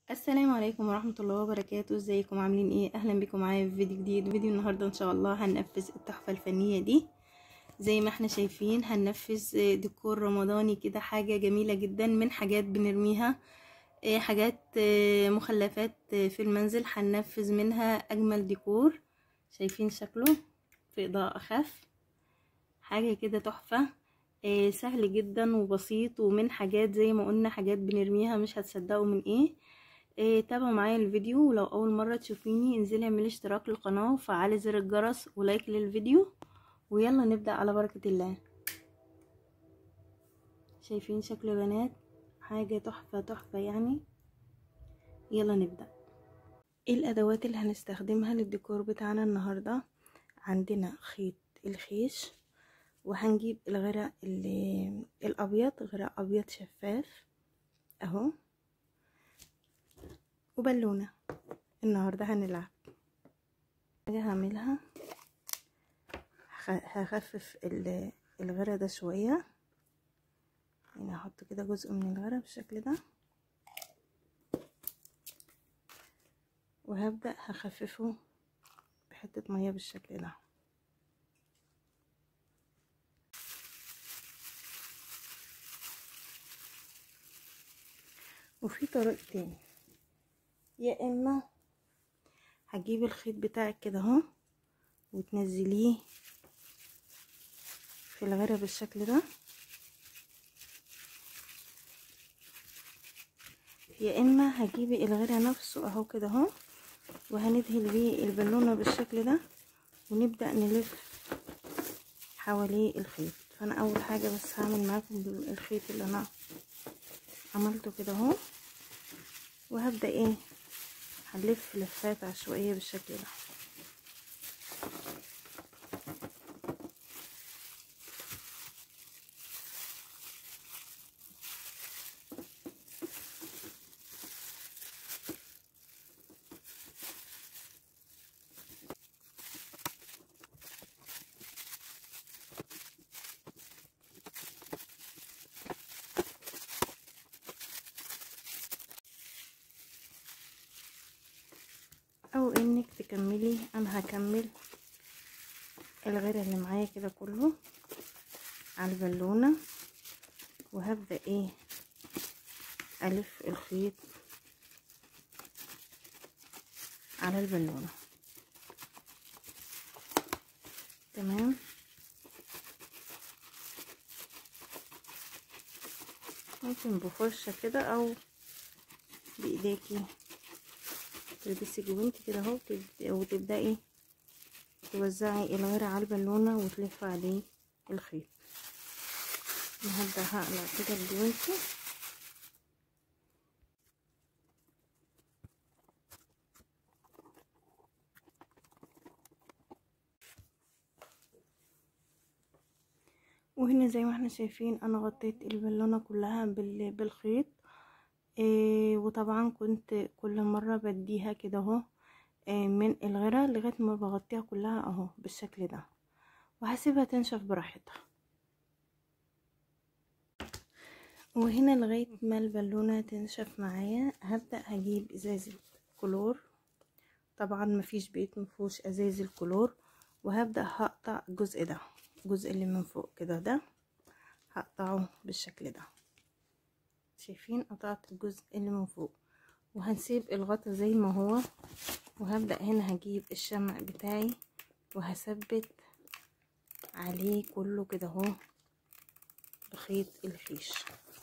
السلام عليكم ورحمة الله وبركاته ازيكم عاملين ايه اهلا بكم معايا في فيديو جديد فيديو النهاردة ان شاء الله هننفذ التحفة الفنية دي زي ما احنا شايفين هننفذ ديكور رمضاني كده حاجة جميلة جدا من حاجات بنرميها إيه حاجات إيه مخلفات في المنزل هننفذ منها اجمل ديكور شايفين شكله في اضاءة اخف حاجة كده تحفة إيه سهل جدا وبسيط ومن حاجات زي ما قلنا حاجات بنرميها مش هتصدقوا من ايه إيه تابعوا معايا الفيديو ولو اول مره تشوفيني انزلي اعملي اشتراك للقناه وفعلي زر الجرس ولايك للفيديو ويلا نبدا على بركه الله شايفين شكل يا بنات حاجه تحفه تحفه يعني يلا نبدا ايه الادوات اللي هنستخدمها للديكور بتاعنا النهارده عندنا خيط الخيش وهنجيب الغرق الابيض غرق ابيض شفاف اهو وبالونة النهاردة هنلعب حاجة هعملها هخفف الغرة ده شوية يعني هحط كده جزء من الغرة بالشكل ده وهبدأ هخففه بحتة مية بالشكل ده وفي طريق تاني يا اما هجيب الخيط بتاعك كده اهو وتنزليه في الغرة بالشكل ده يا اما هجيبي الغرة نفسه اهو كده اهو وهندهن بيه البالونة بالشكل ده ونبدأ نلف حواليه الخيط فانا اول حاجة بس هعمل معاكم الخيط اللي انا عملته كده اهو وهبدأ ايه هنلف لفات عشوائية بالشكل ده او انك تكملي انا هكمل الغير اللي معايا كده كله على البالونه وهبدا ايه الف الخيط على البالونه تمام ممكن بفرشه كده او بايديكي تلبسي جوانتي كده اهو وتبدأي توزعي الغير على البالونة وتلفي عليه الخيط هبدأ هقلع كده الجوانتي وهنا زي ما احنا شايفين انا غطيت البالونة كلها بالخيط إيه وطبعا كنت كل مرة بديها كده اهو إيه من الغرة لغاية ما بغطيها كلها اهو بالشكل ده وهسيبها تنشف براحتها وهنا لغاية ما البالونة تنشف معايا هبدأ هجيب ازازة كلور طبعا مفيش بيت مفهوش ازاز الكلور وهبدأ هقطع الجزء ده الجزء اللي من فوق كده ده هقطعه بالشكل ده شايفين قطعت الجزء اللي من فوق وهنسيب الغطا زي ما هو وهبدأ هنا هجيب الشمع بتاعي وهثبت عليه كله كده اهو بخيط الخيش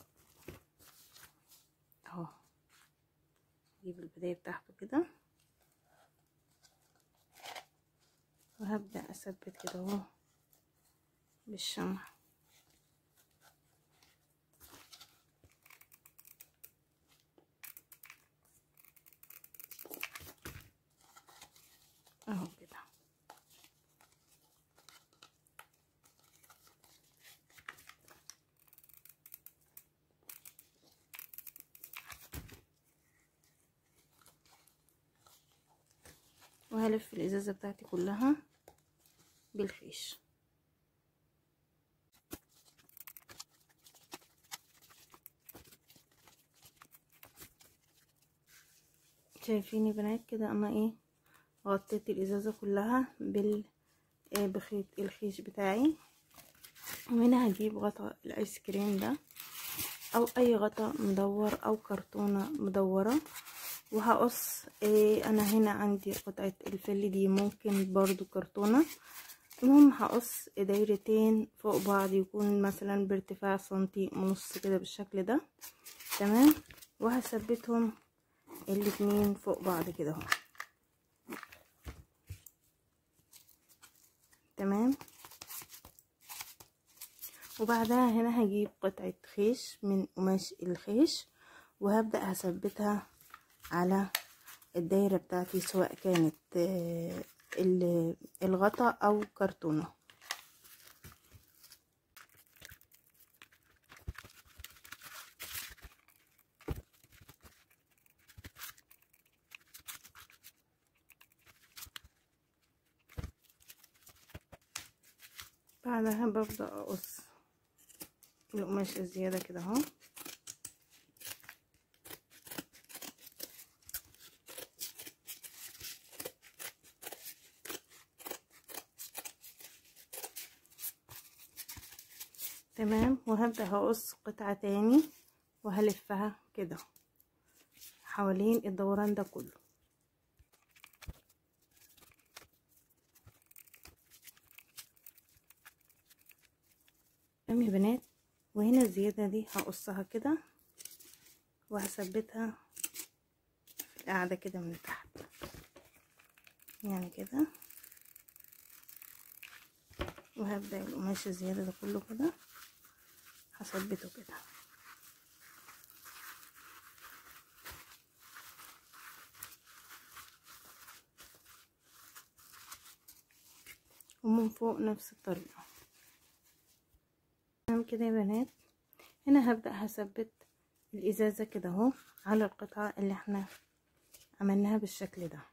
اهو اجيب البداية بتاعته كده وهبدأ اثبت كده اهو بالشمع اهو كده وهلف الازازه بتاعتي كلها بالخيش شايفين يا بنات كده انا ايه غطيت الازازة كلها بال آه، بخيط الخيش بتاعي وهنا هجيب غطا الايس كريم ده او اي غطا مدور او كرتونة مدورة وهقص إيه انا هنا عندي قطعة الفل دي ممكن برضو كرتونة المهم هقص دايرتين فوق بعض يكون مثلا بارتفاع سنتي ونص كده بالشكل ده تمام وهثبتهم الاتنين فوق بعض كده اهو تمام وبعدها هنا هجيب قطعة خيش من قماش الخيش وهبدأ هثبتها على الدايرة بتاعتي سواء كانت آه، ال- الغطا او كرتونة بعدها ببدأ اقص القماش الزيادة كده اهو تمام وهبدأ هقص قطعة تاني وهلفها كده حوالين الدوران ده كله تمام يا بنات وهنا الزيادة دي هقصها كده وهثبتها في القاعدة كده من تحت يعني كده وهبدأ القماش الزيادة ده كله كده هثبته كده ومن فوق نفس الطريقة تمام كده يا بنات هنا هبدأ هثبت الإزازة كده اهو على القطعة اللي احنا عملناها بالشكل ده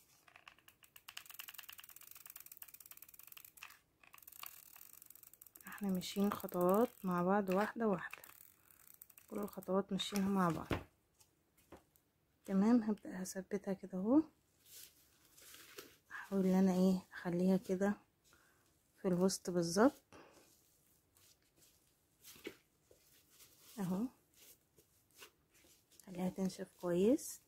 احنا ماشيين خطوات مع بعض واحدة واحدة كل الخطوات ماشيينها مع بعض تمام هبدأ هثبتها كده اهو احاول ان انا ايه اخليها كده في الوسط بالظبط اهو خليها تنشف كويس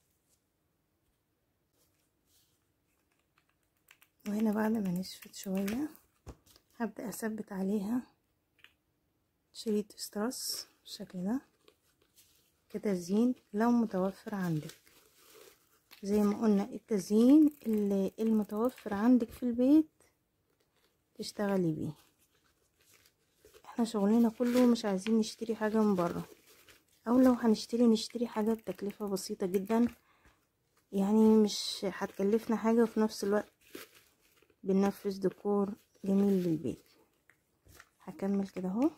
وهنا بعد ما نشفت شوية هبدأ اثبت عليها شريط استراس بالشكل ده كتزيين لو متوفر عندك زي ما قلنا التزيين اللي المتوفر عندك في البيت تشتغلي بيه احنا شغلنا كله مش عايزين نشتري حاجة من بره او لو هنشتري نشتري حاجة بتكلفة بسيطة جدا يعني مش هتكلفنا حاجة وفي نفس الوقت بننفذ ديكور جميل للبيت هكمل كده اهو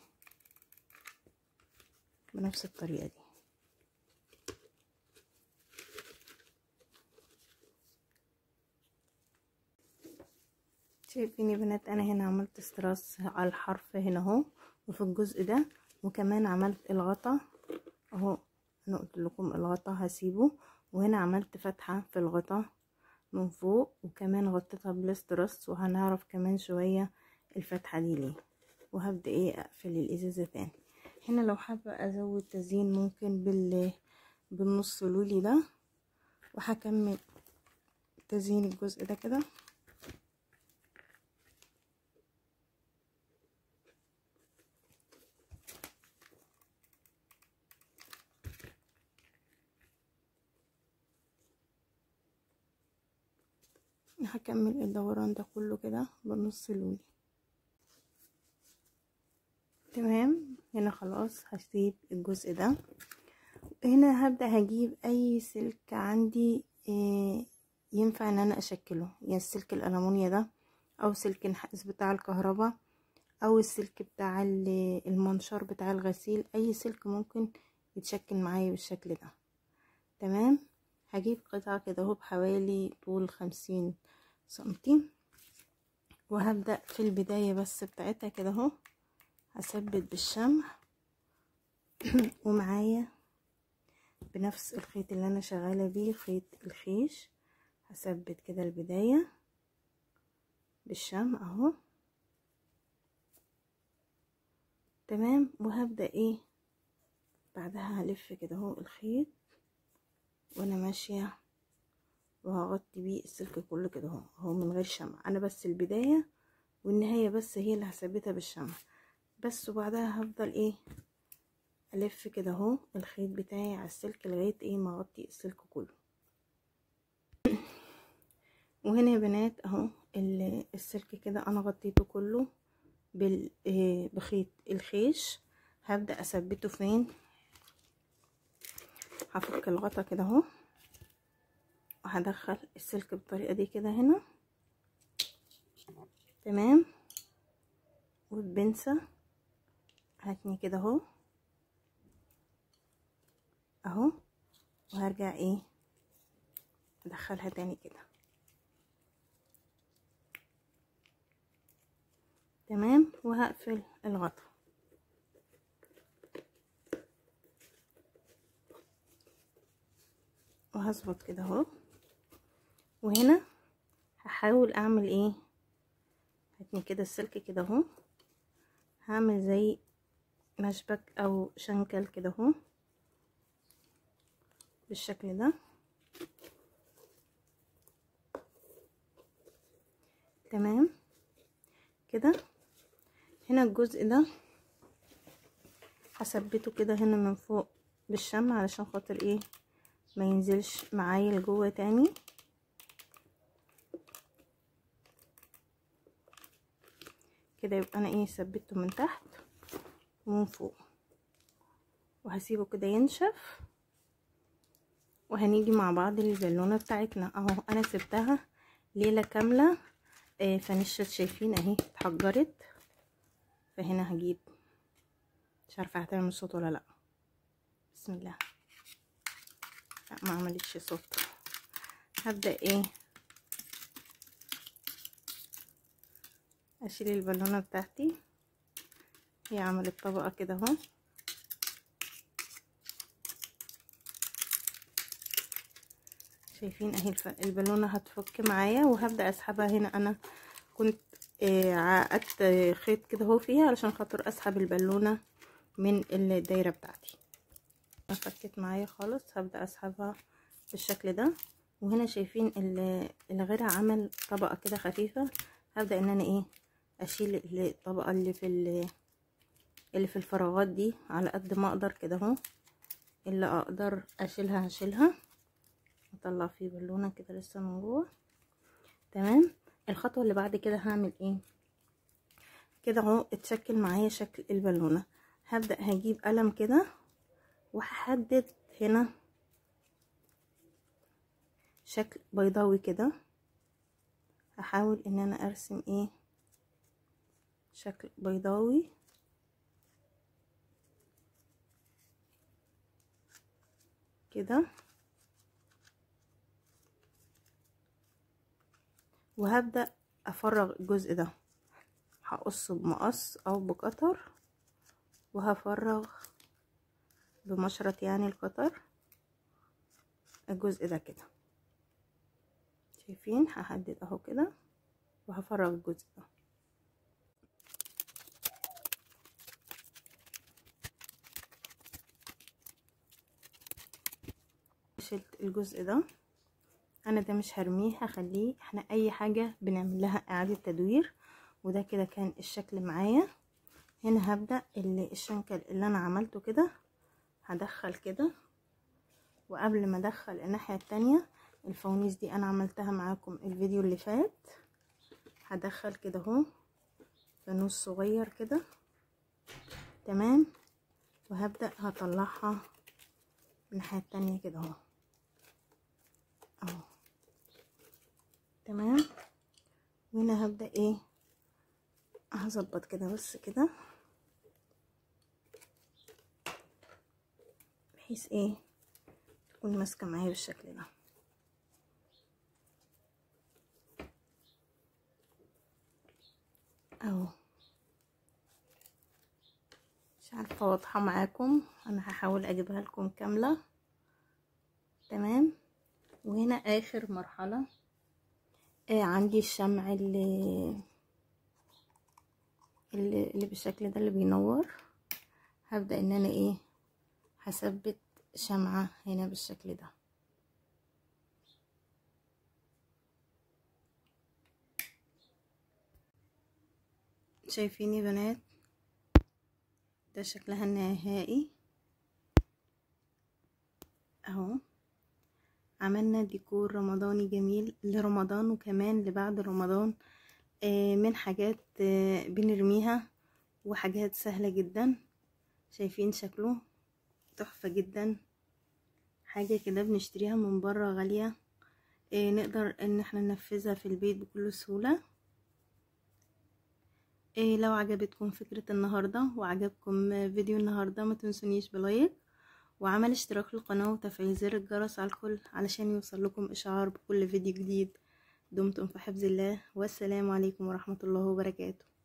بنفس الطريقة دي شايفين يا بنات انا هنا عملت استراس على الحرف هنا اهو وفي الجزء ده وكمان عملت الغطا اهو انا قلت لكم الغطا هسيبه وهنا عملت فتحة في الغطا من فوق وكمان غطيتها بالاستراس وهنعرف كمان شوية الفتحة دي ليه وهبدأ ايه اقفل الازازة تاني هنا لو حابة ازود تزيين ممكن بال بالنص لولي ده وهكمل تزيين الجزء ده كده هكمل الدوران ده كله كده بالنص لولي تمام هنا خلاص هسيب الجزء ده هنا هبدأ هجيب اي سلك عندي إيه ينفع ان انا اشكله يعني السلك الالومنيا ده او سلك النحاس بتاع الكهرباء او السلك بتاع المنشار بتاع الغسيل اي سلك ممكن يتشكل معايا بالشكل ده تمام هجيب قطعة كده اهو بحوالي طول خمسين سنتي وهبدأ في البداية بس بتاعتها كده اهو هثبت بالشمع ومعايا بنفس الخيط اللي انا شغالة بيه خيط الخيش هثبت كده البداية بالشمع اهو تمام وهبدأ ايه بعدها هلف كده اهو الخيط وانا ماشية وهغطي بيه السلك كله كده اهو اهو من غير شمع انا بس البداية والنهاية بس هي اللي هثبتها بالشمع بس وبعدها هفضل ايه الف كده اهو الخيط بتاعي على السلك لغاية ايه ما اغطي السلك كله وهنا يا بنات اهو السلك كده انا غطيته كله بال إيه بخيط الخيش هبدأ اثبته فين هفك الغطا كده اهو وهدخل السلك بالطريقة دي كده هنا تمام والبنسة هاتني كده اهو اهو وهرجع ايه ادخلها تاني كده تمام وهقفل الغطا وهظبط كده اهو وهنا هحاول اعمل ايه هاتني كده السلك كده اهو هعمل زي مشبك او شنكل كده اهو بالشكل ده تمام كده هنا الجزء ده هثبته كده هنا من فوق بالشمع علشان خاطر ايه ما ينزلش معايا لجوه تاني كده يبقى انا ايه ثبته من تحت ومن فوق وهسيبه كده ينشف وهنيجي مع بعض البالونه بتاعتنا اهو انا سبتها ليله كامله آه فنشت شايفين اهي اتحجرت فهنا هجيب مش عارفه هتعمل صوت ولا لا بسم الله لا ما عملتش صوت هبدا ايه اشيل البالونه بتاعتي هي عملت طبقه كده اهو شايفين اهي البالونه هتفك معايا وهبدا اسحبها هنا انا كنت آه عقدت خيط كده اهو فيها علشان خاطر اسحب البالونه من الدايره بتاعتي فكت معايا خالص هبدا اسحبها بالشكل ده وهنا شايفين الغيرة عمل طبقه كده خفيفه هبدا ان انا ايه اشيل الطبقه اللي في اللي في الفراغات دي على قد ما اقدر كده اهو اللي اقدر اشيلها هشيلها اطلع فيه بالونه كده لسه من جوه تمام الخطوه اللي بعد كده هعمل ايه كده اهو اتشكل معايا شكل البالونه هبدا هجيب قلم كده وهحدد هنا شكل بيضاوي كده هحاول ان انا ارسم ايه شكل بيضاوي كده وهبدأ افرغ الجزء ده هقص بمقص او بقطر وهفرغ بمشرط يعني القطر الجزء ده كده شايفين هحدد اهو كده وهفرغ الجزء ده شلت الجزء ده انا ده مش هرميه هخليه احنا اي حاجة بنعمل لها اعادة تدوير وده كده كان الشكل معايا هنا هبدأ الشنكل اللي انا عملته كده هدخل كده وقبل ما ادخل الناحية التانية الفوانيس دي انا عملتها معاكم الفيديو اللي فات هدخل كده اهو فانوس صغير كده تمام وهبدأ هطلعها الناحية التانية كده اهو اهو تمام وهنا هبدأ ايه هظبط كده بس كده بحيث ايه تكون ماسكة معايا بالشكل ده اهو مش عارفة واضحة معاكم انا هحاول اجيبها لكم كاملة تمام وهنا اخر مرحلة آه عندي الشمع اللي اللي, اللي بالشكل ده اللي بينور هبدأ ان انا ايه هثبت شمعة هنا بالشكل ده شايفين يا بنات ده شكلها النهائي اهو عملنا ديكور رمضاني جميل لرمضان وكمان لبعد رمضان آه من حاجات آه بنرميها وحاجات سهلة جدا شايفين شكله تحفة جدا حاجة كده بنشتريها من برا غالية آه نقدر ان احنا ننفذها في البيت بكل سهولة إيه لو عجبتكم فكرة النهاردة وعجبكم فيديو النهاردة ما تنسونيش بلايك وعمل اشتراك للقناة وتفعيل زر الجرس على الكل علشان يوصل لكم اشعار بكل فيديو جديد دمتم في حفظ الله والسلام عليكم ورحمة الله وبركاته